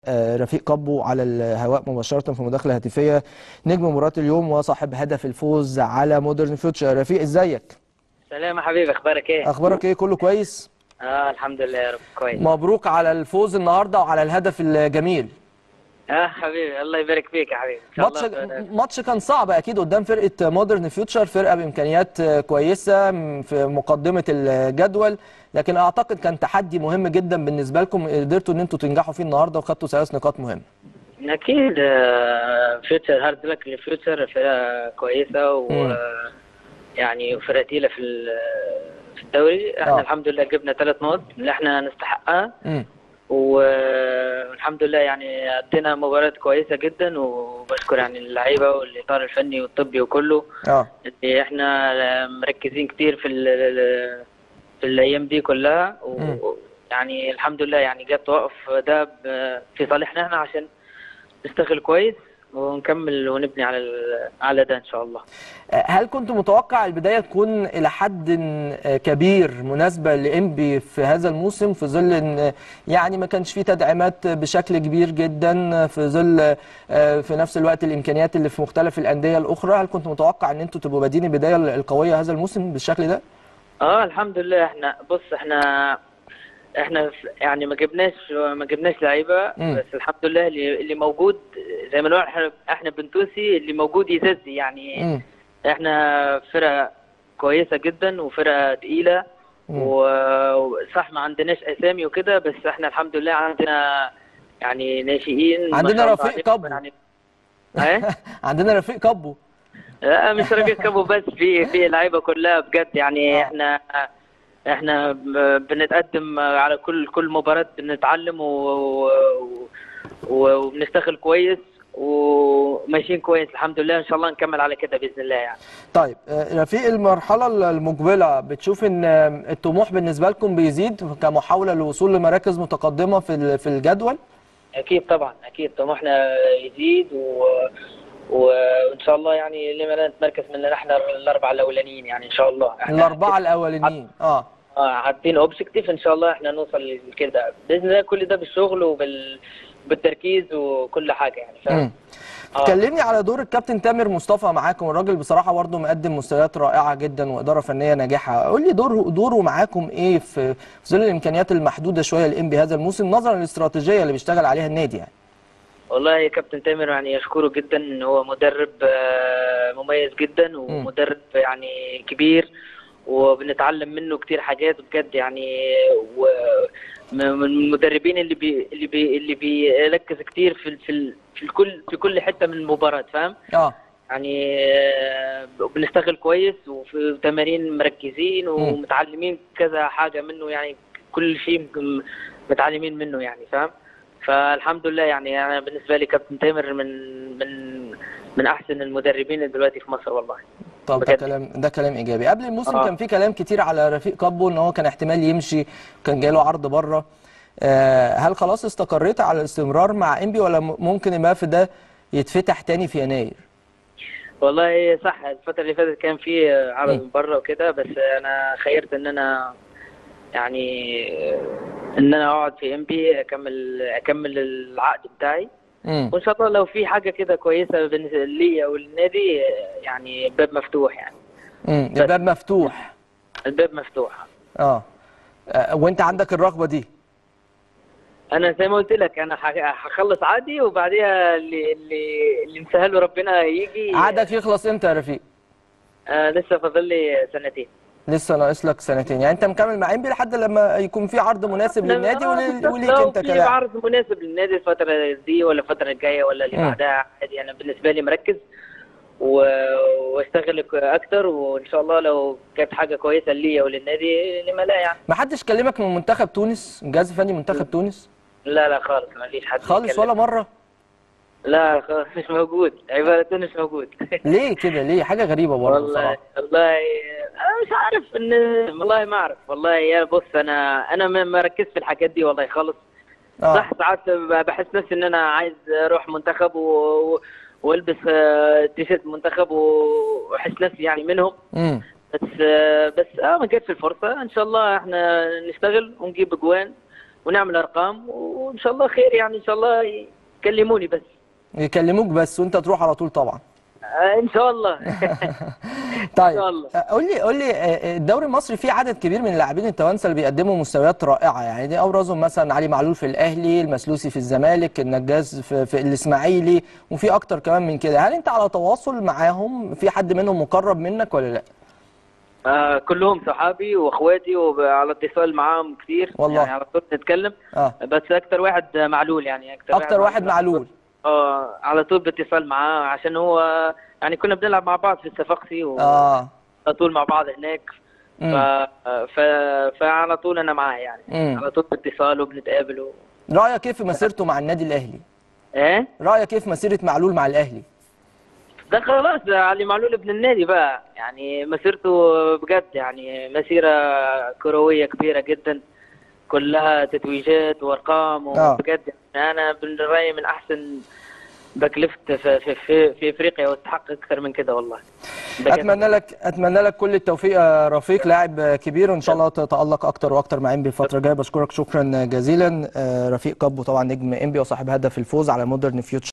آه، رفيق كابو على الهواء مباشره في مداخله هاتفيه نجم مباراه اليوم وصاحب هدف الفوز على مودرن فيوتشر رفيق ازيك سلام يا حبيبي اخبارك ايه؟ اخبارك ايه كله كويس اه الحمد لله يا رب كويس مبروك على الفوز النهارده وعلى الهدف الجميل اه حبيبي الله يبارك فيك يا حبيبي ان شاء ماتش الله ماتش كان صعب اكيد قدام فرقه مودرن فيوتشر فرقه بامكانيات كويسه في مقدمه الجدول لكن اعتقد كان تحدي مهم جدا بالنسبه لكم قدرتوا ان انتوا تنجحوا فيه النهارده وخدتوا ثلاث نقاط مهمه اكيد آه، فيوتشر هارد لك لفيوتشر فرقه كويسه و مم. يعني فرقه تقيله في ال- في الدوري احنا آه. الحمد لله جبنا ثلاث نقط اللي احنا نستحقها امم والحمد لله يعني قضينا مباراة كويسة جدا وبشكر يعني اللعيبة والإطار الفني والطبي وكله اه اللي احنا مركزين كتير في ال- في الايام دي كلها مم. ويعني الحمد لله يعني جت توقف ده ب- في صالحنا احنا عشان نشتغل كويس ونكمل ونبني على ال- على ده ان شاء الله هل كنت متوقع البدايه تكون الى حد كبير مناسبه لانبي في هذا الموسم في ظل ان يعني ما كانش فيه تدعيمات بشكل كبير جدا في ظل آه، في نفس الوقت الامكانيات اللي في مختلف الانديه الاخرى هل كنت متوقع ان انتوا تبقوا بادين البدايه القويه هذا الموسم بالشكل ده؟ اه الحمد لله احنا بص احنا احنا ف- يعني ما جبناش ما جبناش لعيبه مم. بس الحمد لله اللي, اللي موجود زي ما نقول احنا احنا بنتوسي اللي موجود يسدي يعني مم. احنا فرقه كويسه جدا وفرقه تقيله مم. و- وصح ما عندناش اسامي وكده بس احنا الحمد لله عندنا يعني ناشئين ما عندنا شاء الله رفيق عليهم كابو. يعني ايه عندنا رفيق كابو لا مش رفيق كابو بس في في لعيبه كلها بجد يعني آه. احنا احنا ب- بنتقدم على كل كل مباراه بنتعلم و- و- و- وبنشتغل كويس وماشيين كويس الحمد لله ان شاء الله نكمل على كده باذن الله يعني طيب آه، رفيق المرحلة المقبلة بتشوف ان آه، الطموح بالنسبة لكم بيزيد كمحاولة للوصول لمراكز متقدمة في ال- في الجدول؟ اكيد طبعا اكيد طموحنا يزيد و... وان شاء الله يعني لما لا نتمركز من احنا الاربعه الاولانيين يعني ان شاء الله احنا الأربعة الأولانيين اه اه حاطين اوبجكتيف ان شاء الله احنا نوصل لكده باذن الله كل ده بالشغل وبال بالتركيز وكل حاجه يعني مم. فاهم آه. كلمني على دور الكابتن تامر مصطفى معاكم الراجل بصراحة برضه مقدم مستويات رائعة جدا وإدارة فنية ناجحة قول لي دوره دوره معاكم إيه في في ظل الإمكانيات المحدودة شوية للإنبي هذا الموسم نظرا للاستراتيجية اللي بيشتغل عليها النادي يعني والله يا كابتن تامر يعني يشكره جدا ان هو مدرب آه، مميز جدا ومدرب يعني كبير وبنتعلم منه كتير حاجات بجد يعني و من المدربين اللي بي اللي بي اللي بيركز كتير في ال- في ال- في كل في كل حته من المباراه فاهم اه يعني آه، بنشتغل كويس وفي تمارين مركزين ومتعلمين كذا حاجه منه يعني كل شيء م- متعلمين منه يعني فاهم فالحمد لله يعني انا بالنسبه لي كابتن تامر من من من احسن المدربين دلوقتي في مصر والله طب ده بجد. كلام ده كلام ايجابي قبل الموسم آه. كان في كلام كتير على رفيق كابو ان هو كان احتمال يمشي كان جاي له عرض بره آه هل خلاص استقريت على الاستمرار مع انبي ولا م- ممكن الملف ده يتفتح تاني في يناير والله صح الفتره اللي فاتت كان في عرض مم. من بره وكده بس انا خيرت ان انا يعني ان انا اقعد في ام بي اكمل اكمل العقد بتاعي امم وان شاء الله لو في حاجه كده كويسه بالنسبه لي او للنادي يعني الباب مفتوح يعني امم الباب مفتوح الباب مفتوح اه آه، وانت عندك الرغبه دي انا زي ما قلت لك انا ح- هخلص عادي وبعديها اللي اللي اللي مسهله ربنا يجي عقدك يخلص امتى يا رفيق آه لسه فاضل لي سنتين لسه ناقص لك سنتين يعني انت مكمل مع انبي لحد لما يكون في عرض مناسب للنادي آه، ولل- بالظبط. وليك لو انت في كلاعب عرض مناسب للنادي الفتره دي ولا الفتره الجايه ولا اللي مم. بعدها عادي انا بالنسبه لي مركز و- واشتغل اكتر وان شاء الله لو كانت حاجه كويسه ليا وللنادي لما لا يعني ما حدش كلمك من منتخب تونس جهاز فني منتخب تونس لا لا خالص ما فيش حد خالص يتكلم. ولا مره لا خالص مش موجود عبارة مش موجود ليه كده ليه حاجه غريبه برضه والله بصراحه والله انا مش عارف ان والله ما اعرف والله يا بص انا انا ما ما ركزت في الحاجات دي والله خالص اه صح ساعات بحس نفسي ان انا عايز اروح منتخب و... والبس آه، تيشيرت منتخب واحس نفسي يعني منهم امم بس آه، بس اه ما جاتش الفرصه ان شاء الله احنا نشتغل ونجيب اجوان ونعمل ارقام وان شاء الله خير يعني ان شاء الله يكلموني بس يكلموك بس وانت تروح على طول طبعا آه، ان شاء الله طيب شاء الله. آه، قول لي قول لي آه، الدوري المصري فيه عدد كبير من اللاعبين التوانسه اللي بيقدموا مستويات رائعه يعني دي ابرزهم مثلا علي معلول في الاهلي المسلوسي في الزمالك النجاز في, في الاسماعيلي وفي اكتر كمان من كده هل انت على تواصل معاهم في حد منهم مقرب منك ولا لا آه كلهم صحابي واخواتي وعلى اتصال معاهم كثير والله. يعني على طول نتكلم اه بس اكثر واحد معلول يعني اكثر اكتر واحد معلول اه على طول باتصال معاه عشان هو يعني كنا بنلعب مع بعض في الصفاقسي وعلى اه طول مع بعض هناك ف... مم. ف... فعلى طول انا معاه يعني مم. على طول باتصال وبنتقابل و... رايك ايه في مسيرته مع النادي الاهلي ايه رايك ايه في مسيره معلول مع الاهلي ده خلاص ده علي معلول ابن النادي بقى يعني مسيرته بجد يعني مسيرة كروية كبيرة جدا كلها تتويجات وارقام آه. وبجد يعني انا بالرأي من احسن باك ليفت في, في, في, في افريقيا واستحق اكثر من كده والله بجد. اتمنى لك اتمنى لك كل التوفيق يا رفيق لاعب كبير وان شاء الله تتالق اكتر واكتر مع انبي الفتره الجايه بشكرك شكرا جزيلا آه، رفيق كابو طبعا نجم انبي وصاحب هدف الفوز على مودرن فيوتشر